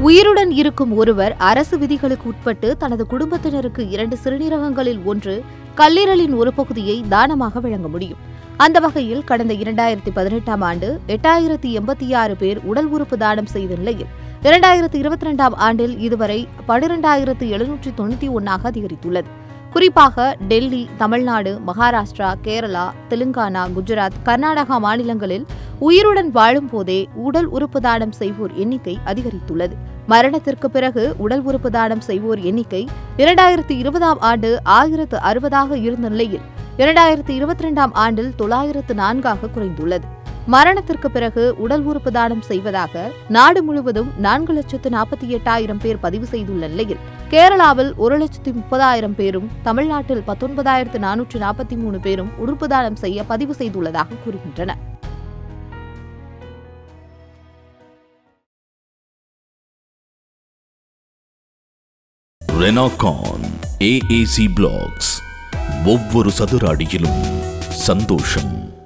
உயிருடன் இருக்கும் ஒருவர் அரசு விதிகளுக்கு உட்பட்டு தனது குடும்பத்தினருக்கு இரண்டு சிறுநீரகங்களில் ஒன்று கல்லீரலின் ஒரு பகுதியை தானமாக வழங்க முடியும் அந்த வகையில் கடந்த இரண்டாயிரத்தி பதினெட்டாம் ஆண்டு எட்டாயிரத்தி எண்பத்தி ஆறு பேர் உடல் உறுப்பு தானம் செய்த நிலையில் இரண்டாயிரத்தி இருபத்தி ரெண்டாம் ஆண்டில் இதுவரை பனிரெண்டாயிரத்து எழுநூற்றி தொண்ணூற்றி ஒன்னாக அதிகரித்துள்ளது குறிப்பாக டெல்லி தமிழ்நாடு மகாராஷ்டிரா கேரளா தெலுங்கானா குஜராத் கர்நாடகா மாநிலங்களில் உயிருடன் வாழும் போதே உடல் உறுப்பு தானம் செய்வோர் எண்ணிக்கை அதிகரித்துள்ளது மரணத்திற்கு பிறகு உடல் உறுப்பு தானம் செய்வோர் எண்ணிக்கை இரண்டாயிரத்தி இருபதாம் ஆண்டு ஆயிரத்து அறுபதாக இருந்த நிலையில் இரண்டாயிரத்தி இருபத்தி ரெண்டாம் ஆண்டில் தொள்ளாயிரத்து நான்காக குறைந்துள்ளது மரணத்திற்கு பிறகு உடல் உறுப்பு தானம் செய்வதாக நாடு முழுவதும் நான்கு லட்சத்து நாற்பத்தி எட்டாயிரம் பேர் பதிவு செய்துள்ள நிலையில் கேரளாவில் ஒரு லட்சத்து முப்பதாயிரம் பேரும் தமிழ்நாட்டில் பத்தொன்பதாயிரத்து நானூற்று நாற்பத்தி மூணு பேரும் உறுப்பு தானம் செய்ய பதிவு செய்துள்ளதாக கூறுகின்றனர் ரெனாகான் ஏஏசி பிளாக்ஸ் ஒவ்வொரு சதுர அடியிலும் சந்தோஷம்